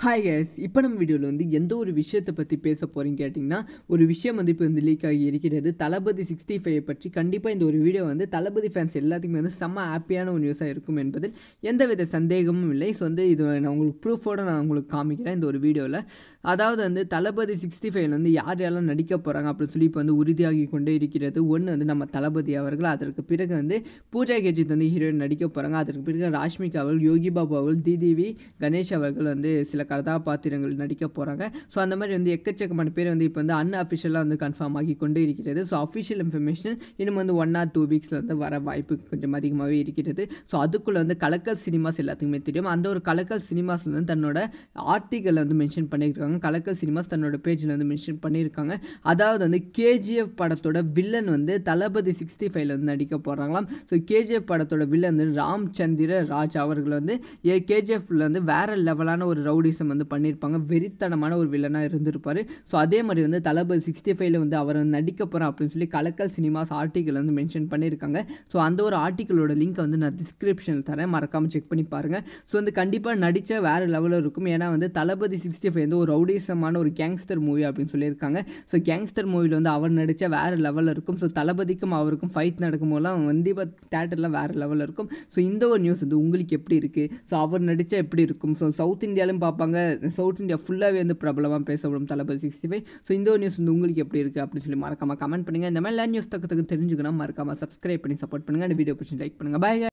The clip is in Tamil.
ஹாய் கேஸ் இப்போ நம்ம வீடியோவில் வந்து எந்த ஒரு விஷயத்தை பற்றி பேச போகிறீங்க கேட்டிங்கன்னா ஒரு விஷயம் வந்து இப்போ வந்து லீக் ஆகி இருக்கிறது தளபதி சிக்ஸ்டி ஃபைவ் பற்றி கண்டிப்பாக இந்த ஒரு வீடியோ வந்து தளபதி ஃபேன்ஸ் எல்லாத்துக்குமே வந்து செம்ம ஹாப்பியான ஒரு நியூஸாக இருக்கும் என்பதில் எந்தவித சந்தேகமும் இல்லை ஸோ வந்து இது நான் உங்களுக்கு ப்ரூஃபோடு நான் உங்களுக்கு காமிக்கிறேன் இந்த ஒரு வீடியோவில் அதாவது வந்து தளபதி சிக்ஸ்டி ஃபைவ்ல வந்து யார் யாரெல்லாம் நடிக்க போகிறாங்க அப்படின்னு சொல்லி இப்போ வந்து உறுதியாகி கொண்டே இருக்கிறது ஒன்று வந்து நம்ம தளபதி அவர்கள் அதற்கு பிறகு வந்து பூஜா கேஜித் வந்து ஹீரோயின் நடிக்க போகிறாங்க அதற்கு பிறகு ராஷ்மிகா அவர்கள் யோகி பாபு அவர்கள் திதிவி கணேஷ் அவர்கள் வந்து சில கதாபாத்திரங்கள் நடிக்க போகிறாங்க ஸோ அந்த மாதிரி வந்து எக்கச்சக்கமான பேர் வந்து இப்போ வந்து அன்அஃபிஷியலாக வந்து கன்ஃபார்ம் ஆகி கொண்டு இருக்கிறது ஸோ அஃபிஷியல் இன்ஃபர்மேஷன் இன்னும் வந்து ஒன் ஆர் டூ வீக்ஸில் வந்து வர வாய்ப்பு கொஞ்சம் அதிகமாகவே இருக்கிறது ஸோ அதுக்குள்ளே வந்து கலக்கல் சினிமாஸ் எல்லாத்துக்குமே தெரியும் அந்த ஒரு கலக்கல் சினிமாஸ் வந்து தன்னோட ஆர்டிக்கல் வந்து மென்ஷன் பண்ணியிருக்காங்க கலக்கல் சினிமாஸ் தன்னோட பேஜில் வந்து மென்ஷன் பண்ணியிருக்காங்க அதாவது வந்து கேஜிஎஃப் படத்தோட வில்லன் வந்து தளபதி சிக்ஸ்டி ஃபைவ்ல வந்து நடிக்க போகிறாங்களாம் ஸோ கேஜிஎஃப் படத்தோட வில்லன் வந்து ராம் சந்திர ராஜ் அவர்கள் வந்து ஏ கேஜிஎஃப்ல வந்து வேற லெவலான ஒரு ரவுடிசம் வந்து பண்ணியிருப்பாங்க வெறித்தனமான ஒரு வில்லனாக இருந்திருப்பார் ஸோ அதே மாதிரி வந்து தளபதி சிக்ஸ்டி ஃபைவ்ல வந்து அவர் வந்து நடிக்க போகிறோம் அப்படின்னு சொல்லி கலக்கல் சினிமாஸ் ஆர்டிக்கல் வந்து மென்ஷன் பண்ணியிருக்காங்க ஸோ அந்த ஒரு ஆர்டிக்கலோட லிங்க் வந்து நான் டிஸ்கிரிப்ஷனில் தரேன் மறக்காமல் செக் பண்ணி பாருங்கள் ஸோ வந்து கண்டிப்பாக நடித்த வேறு லெவலில் இருக்கும் ஏன்னா வந்து தளபதி சிக்ஸ்டி ஃபைவ் வந்து ஒரு ரவுடிசமான ஒரு கேங்ஸ்டர் மூவி அப்படின்னு சொல்லியிருக்காங்க ஸோ கேங்ஸ்டர் மூவியில் வந்து அவர் நடித்த வேறு லெவலில் இருக்கும் ஸோ தளபதிக்கும் அவருக்கும் ஃபைட் நடக்கும்போதெல்லாம் கண்டிப்பாக தேட்டரில் வேறு லெவலில் இருக்கும் ஸோ இந்த ஒரு நியூஸ் வந்து உங்களுக்கு எப்படி இருக்குது ஸோ அவர் நடித்தா எப்படி இருக்கும் ஸோ சவுத் இந்தியாலும் பார்ப்பாங்க சவுத் இந்தியா ஃபுல்லாகவே வந்து பிரபலமாக பேசப்படும் தளபதி சிக்ஸ்டி ஃபைவ் ஸோ இந்த ஒரு நியூஸ் வந்து உங்களுக்கு எப்படி இருக்குது அப்படின்னு சொல்லி மறக்காமல் கமெண்ட் பண்ணுங்கள் இந்த மாதிரி நியூஸ் தக்கத்துக்கு தெரிஞ்சுக்கணும் மறக்காமல் சப்ஸ்கிரைப் பண்ணி சப்போர்ட் பண்ணுங்கள் அந்த வீடியோ பிடிச்சி லைக் பண்ணுங்கள் பாய்